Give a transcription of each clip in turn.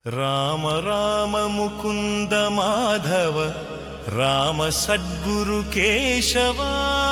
రామ రామ ముకుంద మాధవ రామ సద్గురు కేశవా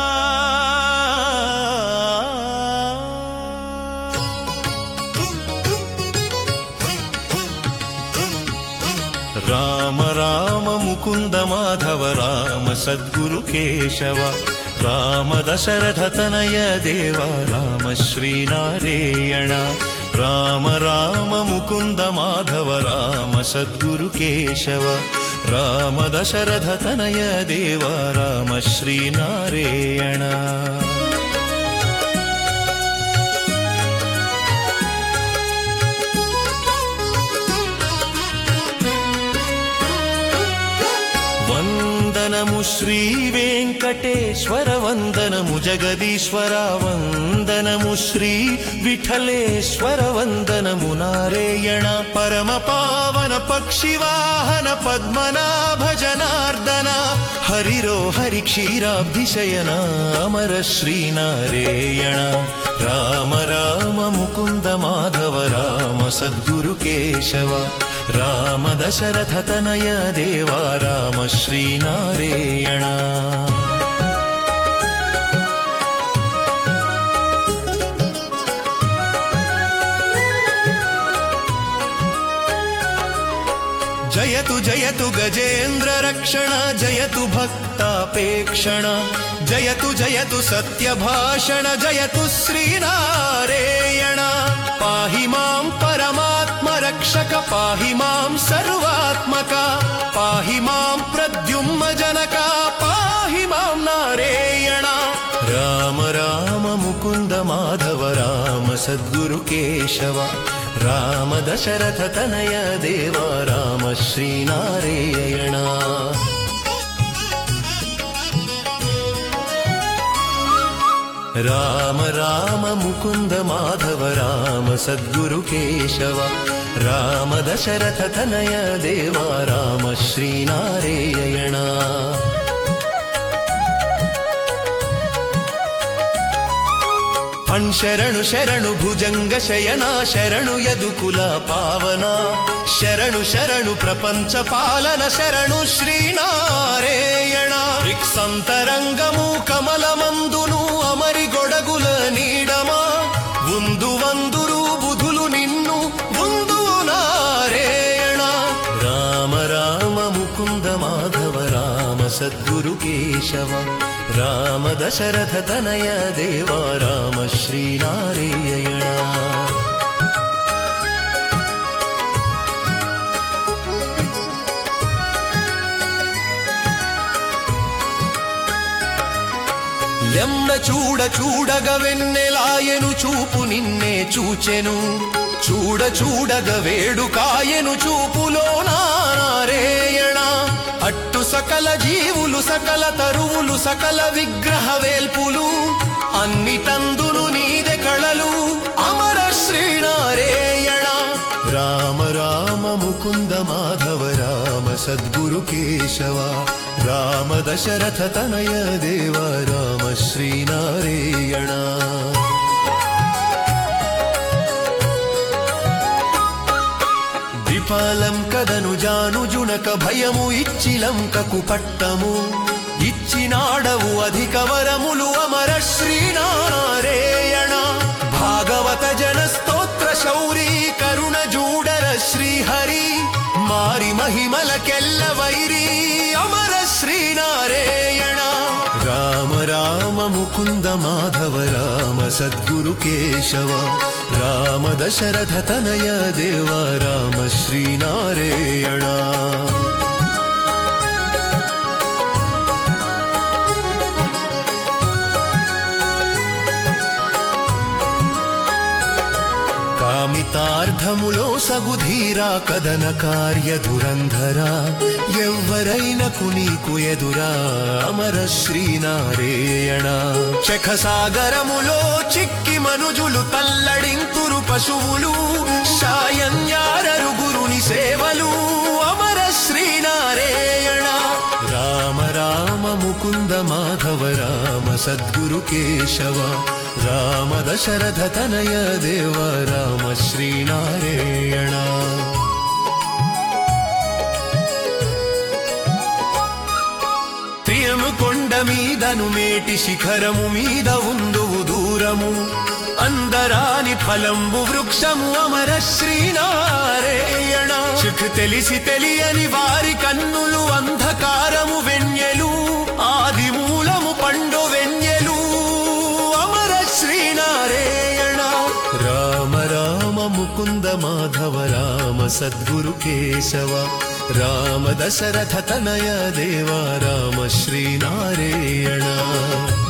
రామ రామ ముకుంద మాధవ రామ సద్గురు కేశవ రామ దశరథ తనయ దేవ రామ శ్రీనారాయణ రామ రామ ముకుంద మాధవ రామ సద్గురు కేశవ రామ దశరథ తనయ దేవ రామ శ్రీనారాయణ వందనము శ్రీ వెంకటేశ్వర వందనము జగదీశ్వర వందనము శ్రీ విఠలేశ్వర వందనము నారాయణ పరమ పావన పక్షివాహన పద్మనాభ జనార్దన హరిరో హరి క్షీరాబ్ధిశయన అమర శ్రీనారాయణ రామ రామ ముకుంద మాధవ రామ సద్గురు కేశవ రామ దశరథ తనయ దేవ రామ శ్రీనారాయణ జయతు జయతు గజేంద్ర రక్షణ జయతు భక్తాపేక్షణ జయతు జయతు సత్యభాషణ జయతు శ్రీనారాయణ పాహి మాం పరమాత్మ రక్షక పాహి మాం సర్వాత్మక పాహి మాం ప్రద్యుమ్న జనక పాహి మాం నారాయణ రామ రామ ముకుంద మాధవ రామ సద్గురు కేశవ రామ దశరథ తనయ దేవ రామ శ్రీనారాయణ రామ రామ ముకుంద మాధవ రామ సద్గురు కేశవ రామ దశరథ తనయ దేవ రామ శ్రీనారాయణ అణ్ శరణు శరణు భుజంగ శయన శరణు యదుకుల పావన శరణు శరణు ప్రపంచ పాలన శరణు శ్రీనారాయణ రిక్సంతరంగము కమలమందును అమరి గొడగుల నీడమా ఉందు వందురు బుధులు నిన్ను ఉందు నారాయణ రామ రామ ముకుంద మాధవ రామ సద్గురు కేశవ రామ దశరథ తనయ దేవ రామ శ్రీనారాయణ ఎమ్మ చూడ చూడగ వెన్నెలాయను చూపు నిన్నే చూచెను చూడ చూడగ వేడుకాయను చూపులో నారాయణ అట్టు సకల జీవులు సకల తరువులు సకల విగ్రహ వేల్పులు అన్ని తందును నీదె కళలు అమర శ్రీనారాయణ రామ రామ ముకుంద మాధవ రామ సద్గురు కేశవ రామ దశరథ తనయ దేవ రామ శ్రీనారాయణ ద్విపాలం కదను జాను జునక భయము ఇచ్చిలంకకు పట్టము ఇచ్చినాడవు అధిక వరములు అమర శ్రీనారాయణ భాగవత జన స్తోత్ర శౌరీ కరుణ జూడర శ్రీహరి మారి మహిమలకెల్ల వైరి అమర శ్రీనారాయణ రామ రామ ముకుంద మాధవ రామ సద్గురు కేశవ రామ దశరథ తనయ దేవ రామ శ్రీనారాయణ కామితార్థములో సగుధీరా కదన కార్య దురంధరా ఎవ్వరైనకు నీకు ఎదురా అమర శ్రీనారాయణ శఖసాగరములో చిక్కి మనుజులు తల్లడింతురు పశువులు సాయన్యారరు గురుని సేవలు అమర శ్రీనారాయణ రామ రామ ముకుంద మాధవ రామ సద్గురు కేశవ రామ దశరథ తనయ దేవ రామ శ్రీనారాయణ సిరులను మేటి శిఖరము మీద ఉందువు దూరము అందరాని ఫలంబు వృక్షము అమర శ్రీనారాయణ చిక్ తెలిసి తెలియని వారి కన్నులు అంధకారము వెన్నెలు ఆది మూలము పండు వెన్నెలు అమర శ్రీనారాయణ రామ రామ ముకుంద మాధవ రామ సద్గురు కేశవ రామ దశరథ తనయ దేవ రామ శ్రీనారాయణ